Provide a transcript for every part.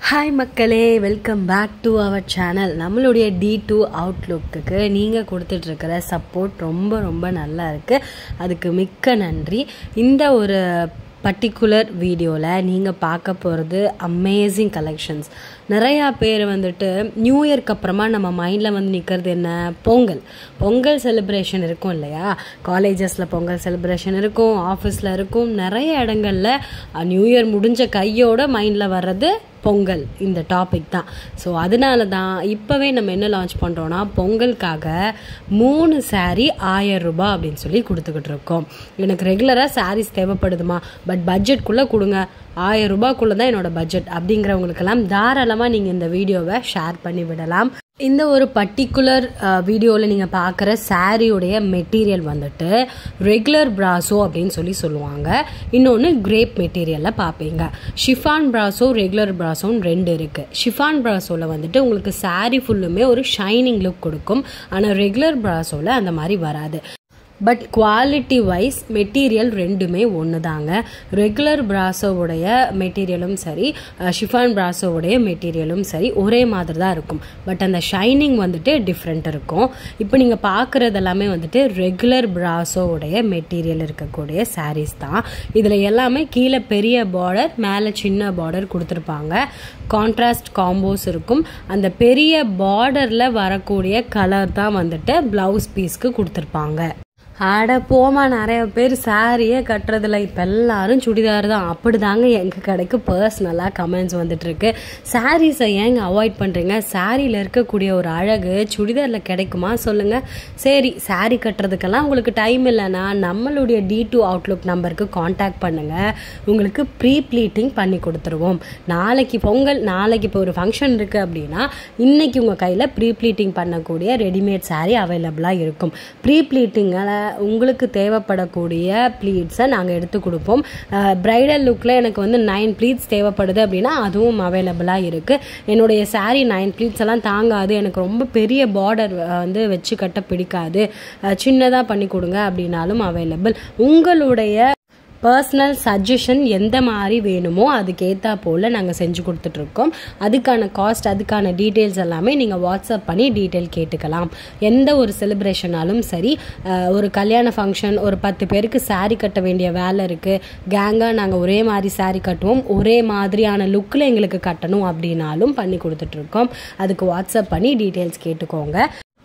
hi மக்களே welcome back to our channel நம்மளுடைய T two அவுட்லுக்குக்கு நீங்கள் கொடுத்துட்ருக்கிற சப்போர்ட் ரொம்ப ரொம்ப நல்லா இருக்குது அதுக்கு மிக்க நன்றி இந்த ஒரு பர்டிகுலர் வீடியோவில் நீங்கள் பார்க்க போகிறது அமேசிங் கலெக்ஷன்ஸ் நிறையா பேர் வந்துட்டு நியூ இயர்க்கு அப்புறமா நம்ம மைண்டில் வந்து நிற்கிறது என்ன பொங்கல் பொங்கல் செலிப்ரேஷன் இருக்கும் இல்லையா காலேஜஸில் பொங்கல் செலிப்ரேஷன் இருக்கும் ஆஃபீஸில் இருக்கும் நிறைய இடங்களில் நியூ இயர் முடிஞ்ச கையோட மைண்டில் வர்றது பொங்கல் இந்த டாபிக் தான் ஸோ அதனால தான் இப்போவே நம்ம என்ன லான்ச் பண்ணுறோன்னா பொங்கலுக்காக மூணு சாரீ ஆயிரம் ரூபாய் அப்படின்னு சொல்லி கொடுத்துக்கிட்டு இருக்கோம் எனக்கு ரெகுலராக சாரீஸ் தேவைப்படுதுமா பட் பட்ஜெட்குள்ளே கொடுங்க ஆயிரம் ரூபாய்க்குள்ளே தான் என்னோட பட்ஜெட் அப்படிங்கிறவங்களுக்கெல்லாம் தாராளமாக நீங்கள் இந்த வீடியோவை ஷேர் பண்ணி விடலாம் இந்த ஒரு பர்டிகுலர் வீடியோவில் நீங்கள் பார்க்குற சாரியுடைய மெட்டீரியல் வந்துட்டு ரெகுலர் பிராசோ அப்படின்னு சொல்லி சொல்லுவாங்க இன்னொன்று கிரேப் மெட்டீரியலில் பார்ப்பீங்க ஷிஃபான் பிராசோ ரெகுலர் பிராசோன்னு ரெண்டு இருக்குது ஷிஃபான் பிராசோவில் வந்துட்டு உங்களுக்கு சாரி ஃபுல்லுமே ஒரு ஷைனிங் லுக் கொடுக்கும் ஆனால் ரெகுலர் பிராசோவில் அந்த மாதிரி வராது பட் குவாலிட்டி வைஸ் மெட்டீரியல் ரெண்டுமே ஒன்று தாங்க ரெகுலர் பிராசோவுடைய மெட்டீரியலும் சரி ஷிஃபான் பிராசோவுடைய மெட்டீரியலும் சரி ஒரே மாதிரி தான் இருக்கும் பட் அந்த ஷைனிங் வந்துட்டு டிஃப்ரெண்ட் இருக்கும் இப்போ நீங்கள் பார்க்குறது எல்லாமே வந்துட்டு ரெகுலர் பிராசோவுடைய மெட்டீரியல் இருக்கக்கூடிய சாரீஸ் தான் இதில் எல்லாமே கீழே பெரிய பார்டர் மேலே சின்ன பார்டர் கொடுத்துருப்பாங்க கான்ட்ராஸ்ட் காம்போஸ் இருக்கும் அந்த பெரிய பார்டரில் வரக்கூடிய கலர் தான் வந்துட்டு ப்ளவுஸ் பீஸ்க்கு கொடுத்துருப்பாங்க ஆட போமா நிறைய பேர் சாரியே கட்டுறதில்ல இப்போ எல்லாரும் சுடிதார் தான் அப்படி தாங்க எங்கள் கடைக்கு பர்சனலாக கமெண்ட்ஸ் வந்துட்டுருக்கு சாரீஸை ஏங்க அவாய்ட் பண்ணுறீங்க சாரியில் இருக்கக்கூடிய ஒரு அழகு சுடிதாரில் கிடைக்குமா சொல்லுங்கள் சரி சாரி கட்டுறதுக்கெல்லாம் உங்களுக்கு டைம் இல்லைன்னா நம்மளுடைய டி டூ அவுட்லுக் நம்பருக்கு காண்டாக்ட் பண்ணுங்கள் உங்களுக்கு ப்ரீ ப்ளீட்டிங் பண்ணி கொடுத்துருவோம் நாளைக்கு பொங்கல் நாளைக்கு இப்போ ஒரு ஃபங்க்ஷன் இருக்குது அப்படின்னா இன்றைக்கி உங்கள் கையில் ப்ரீ ப்ளீட்டிங் பண்ணக்கூடிய ரெடிமேட் சாரீ அவைலபிளாக இருக்கும் ப்ரீ ப்ளீட்டிங்கில் உங்களுக்கு தேவைப்படக்கூடிய ப்ளீட்ஸை நாங்கள் எடுத்து கொடுப்போம் ப்ரைடல் லுக்கில் எனக்கு வந்து நைன் ப்ளீட்ஸ் தேவைப்படுது அப்படின்னா அதுவும் அவைலபிளாக இருக்குது என்னுடைய சாரீ நைன் ப்ளீட்ஸ் எல்லாம் தாங்காது எனக்கு ரொம்ப பெரிய பார்டர் வந்து வச்சு கட்ட பிடிக்காது சின்னதாக பண்ணி கொடுங்க அப்படின்னாலும் அவைலபிள் உங்களுடைய பர்சனல் சஜஷன் எந்த மாதிரி வேணுமோ அதுக்கேற்றா போல் நாங்கள் செஞ்சு கொடுத்துட்ருக்கோம் அதுக்கான காஸ்ட் அதுக்கான டீட்டெயில்ஸ் எல்லாமே நீங்கள் வாட்ஸ்அப் பண்ணி டீட்டெயில் கேட்டுக்கலாம் எந்த ஒரு செலிப்ரேஷனாலும் சரி ஒரு கல்யாண ஃபங்க்ஷன் ஒரு பத்து பேருக்கு சாரீ கட்ட வேண்டிய வேலை இருக்குது கேங்காக நாங்கள் ஒரே மாதிரி சாரீ கட்டுவோம் ஒரே மாதிரியான லுக்கில் எங்களுக்கு கட்டணும் அப்படின்னாலும் பண்ணி கொடுத்துட்ருக்கோம் அதுக்கு வாட்ஸ்அப் பண்ணி டீட்டெயில்ஸ் கேட்டுக்கோங்க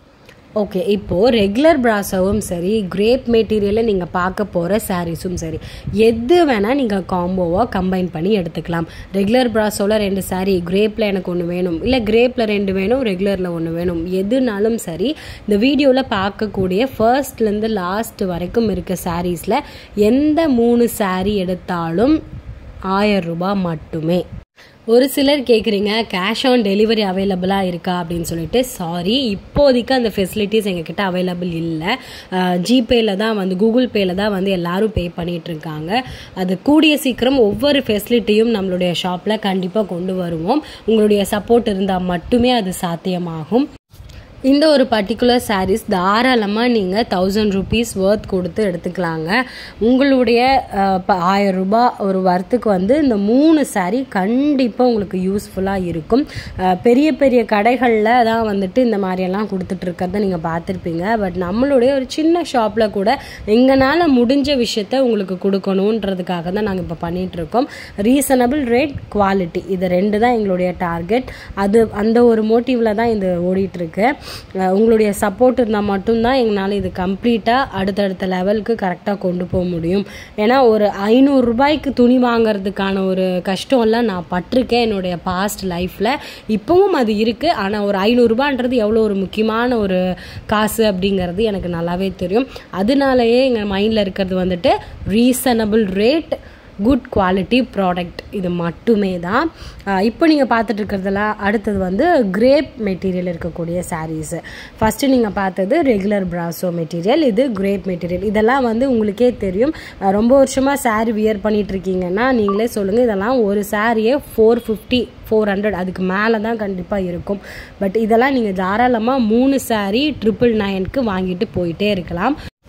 ஓகே இப்போது ரெகுலர் ப்ராஸாவும் சரி கிரேப் மெட்டீரியலில் நீங்கள் பார்க்க போகிற சாரீஸும் சரி எது வேணால் நீங்கள் காம்போவாக கம்பைன் பண்ணி எடுத்துக்கலாம் ரெகுலர் ப்ராஸோவில் ரெண்டு சாரீ கிரேப்பில் எனக்கு ஒன்று வேணும் இல்லை கிரேப்பில் ரெண்டு வேணும் ரெகுலரில் ஒன்று வேணும் எதுனாலும் சரி இந்த வீடியோவில் பார்க்கக்கூடிய ஃபர்ஸ்ட்லேருந்து லாஸ்ட் வரைக்கும் இருக்க சாரீஸில் எந்த மூணு சாரீ எடுத்தாலும் ஆயிரம் ரூபாய் மட்டுமே ஒரு சிலர் கேட்குறீங்க கேஷ் ஆன் டெலிவரி அவைலபிளாக இருக்கா அப்படின்னு சொல்லிட்டு சாரி இப்போதைக்கு அந்த ஃபெசிலிட்டிஸ் எங்ககிட்ட அவைலபிள் இல்லை ஜிபேயில் தான் வந்து கூகுள் பேயில் தான் வந்து எல்லாரும் பே பண்ணிகிட்டு இருக்காங்க அது கூடிய சீக்கிரம் ஒவ்வொரு ஃபெசிலிட்டியும் நம்மளுடைய ஷாப்பில் கண்டிப்பாக கொண்டு வருவோம் உங்களுடைய சப்போர்ட் இருந்தால் மட்டுமே அது சாத்தியமாகும் இந்த ஒரு பர்டிகுலர் சாரீஸ் தாராளமாக நீங்கள் தௌசண்ட் ருபீஸ் ஒர்த் கொடுத்து எடுத்துக்கலாங்க உங்களுடைய ஆயிரம் ரூபாய் ஒரு ஒர்த்துக்கு வந்து இந்த மூணு சாரீ கண்டிப்பாக உங்களுக்கு யூஸ்ஃபுல்லாக இருக்கும் பெரிய பெரிய கடைகளில் தான் வந்துட்டு இந்த மாதிரியெல்லாம் கொடுத்துட்ருக்கிறத நீங்கள் பார்த்துருப்பீங்க பட் நம்மளுடைய ஒரு சின்ன ஷாப்பில் கூட எங்களால் முடிஞ்ச விஷயத்த உங்களுக்கு கொடுக்கணுன்றதுக்காக தான் நாங்கள் இப்போ பண்ணிகிட்ருக்கோம் ரீசனபிள் ரேட் குவாலிட்டி இது ரெண்டு தான் எங்களுடைய டார்கெட் அது அந்த ஒரு மோட்டிவில் தான் இது ஓடிட்டுருக்கு உங்களுடைய சப்போர்ட் இருந்தால் மட்டும்தான் எங்களால் இது கம்ப்ளீட்டாக அடுத்தடுத்த லெவலுக்கு கரெக்டாக கொண்டு போக முடியும் ஏன்னா ஒரு ஐநூறு ரூபாய்க்கு துணி வாங்குறதுக்கான ஒரு கஷ்டம்லாம் நான் பட்டிருக்கேன் என்னுடைய பாஸ்ட் லைஃப்பில் இப்போவும் அது இருக்குது ஆனால் ஒரு ஐநூறுரூபான்றது எவ்வளோ ஒரு முக்கியமான ஒரு காசு அப்படிங்கிறது எனக்கு நல்லாவே தெரியும் அதனாலயே எங்கள் மைண்டில் இருக்கிறது வந்துட்டு reasonable rate good quality product இது மட்டுமே தான் இப்போ நீங்கள் பார்த்துட்டு இருக்கிறதெல்லாம் அடுத்தது வந்து கிரேப் மெட்டீரியல் இருக்கக்கூடிய சாரீஸு ஃபஸ்ட்டு நீங்கள் பார்த்தது ரெகுலர் ப்ராசோ மெட்டீரியல் இது கிரேப் மெட்டீரியல் இதெல்லாம் வந்து உங்களுக்கே தெரியும் ரொம்ப வருஷமாக சாரீ வியர் பண்ணிகிட்டு இருக்கீங்கன்னா நீங்களே சொல்லுங்கள் இதெல்லாம் ஒரு சாரியே ஃபோர் ஃபிஃப்டி ஃபோர் ஹண்ட்ரட் அதுக்கு மேலே தான் கண்டிப்பாக இருக்கும் பட் இதெல்லாம் நீங்கள் தாராளமாக மூணு சாரீ ட்ரிபிள் நைனுக்கு வாங்கிட்டு போயிட்டே இருக்கலாம்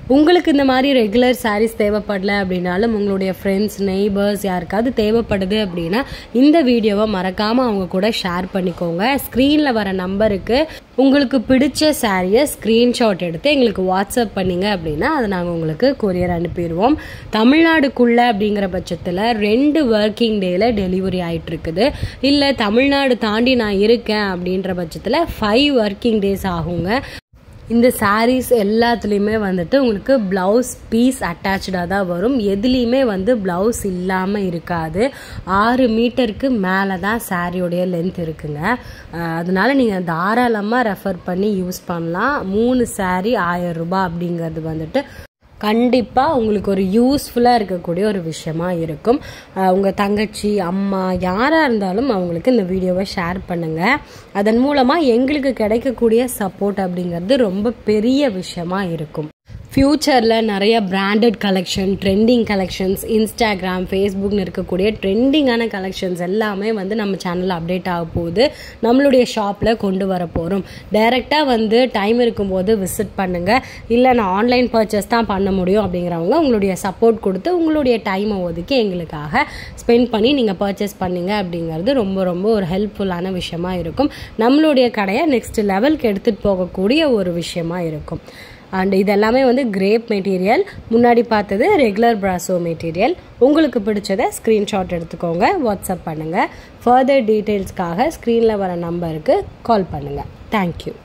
உங்களுக்கு இந்த மாதிரி ரெகுலர் சாரீஸ் தேவைப்படல அப்படின்னாலும் உங்களுடைய ஃப்ரெண்ட்ஸ் நெய்பர்ஸ் யாருக்காவது தேவைப்படுது அப்படின்னா இந்த வீடியோவை மறக்காமல் அவங்க கூட ஷேர் பண்ணிக்கோங்க ஸ்க்ரீனில் வர நம்பருக்கு உங்களுக்கு பிடிச்ச சாரியை ஸ்க்ரீன்ஷாட் எடுத்து எங்களுக்கு வாட்ஸ்அப் பண்ணிங்க அப்படின்னா அதை நாங்கள் உங்களுக்கு கொரியர் அனுப்பிடுவோம் தமிழ்நாடுக்குள்ளே அப்படிங்கிற பட்சத்தில் ரெண்டு ஒர்க்கிங் டேயில் டெலிவரி ஆகிட்டு இருக்குது இல்லை தமிழ்நாடு தாண்டி நான் இருக்கேன் அப்படின்ற பட்சத்தில் ஃபைவ் ஒர்க்கிங் டேஸ் ஆகுங்க இந்த சாரீஸ் எல்லாத்துலேயுமே வந்துட்டு உங்களுக்கு ப்ளவுஸ் பீஸ் அட்டாச்சாக தான் வரும் எதுலேயுமே வந்து ப்ளவுஸ் இல்லாமல் இருக்காது ஆறு மீட்டருக்கு மேலே தான் சாரியோடைய லென்த் இருக்குங்க அதனால நீங்கள் தாராளமாக ரெஃபர் பண்ணி யூஸ் பண்ணலாம் மூணு சாரீ ஆயிரம் ரூபாய் அப்படிங்கிறது வந்துட்டு கண்டிப்பாக உங்களுக்கு ஒரு யூஸ்ஃபுல்லாக இருக்கக்கூடிய ஒரு விஷயமா இருக்கும் உங்கள் தங்கச்சி அம்மா யாராக இருந்தாலும் அவங்களுக்கு இந்த வீடியோவை ஷேர் பண்ணுங்கள் அதன் மூலமாக எங்களுக்கு கிடைக்கக்கூடிய சப்போர்ட் அப்படிங்கிறது ரொம்ப பெரிய விஷயமா இருக்கும் ஃப்யூச்சரில் நிறைய branded collection trending collections Instagram ஃபேஸ்புக்னு இருக்கக்கூடிய ட்ரெண்டிங்கான கலெக்ஷன்ஸ் எல்லாமே வந்து நம்ம சேனலில் அப்டேட் ஆக போகுது நம்மளுடைய ஷாப்பில் கொண்டு வர போகிறோம் டைரெக்டாக வந்து டைம் இருக்கும்போது விசிட் பண்ணுங்கள் இல்லை நான் ஆன்லைன் பர்ச்சேஸ் தான் பண்ண முடியும் அப்படிங்கிறவங்க உங்களுடைய சப்போர்ட் கொடுத்து உங்களுடைய டைமை ஒதுக்கி எங்களுக்காக ஸ்பெண்ட் பண்ணி நீங்கள் பர்ச்சேஸ் பண்ணீங்க அப்படிங்கிறது ரொம்ப ரொம்ப ஒரு ஹெல்ப்ஃபுல்லான விஷயமா இருக்கும் நம்மளுடைய கடையை நெக்ஸ்ட் லெவலுக்கு எடுத்துகிட்டு போகக்கூடிய ஒரு விஷயமா இருக்கும் அண்ட் இதெல்லாமே வந்து கிரேப் மெட்டீரியல் முன்னாடி பார்த்தது ரெகுலர் ப்ராசோ மெட்டீரியல் உங்களுக்கு பிடிச்சதை ஸ்க்ரீன்ஷாட் எடுத்துக்கோங்க வாட்ஸ்அப் பண்ணுங்கள் ஃபர்தர் டீட்டெயில்ஸ்க்காக ஸ்க்ரீனில் வர நம்பருக்கு கால் பண்ணுங்கள் தேங்க்யூ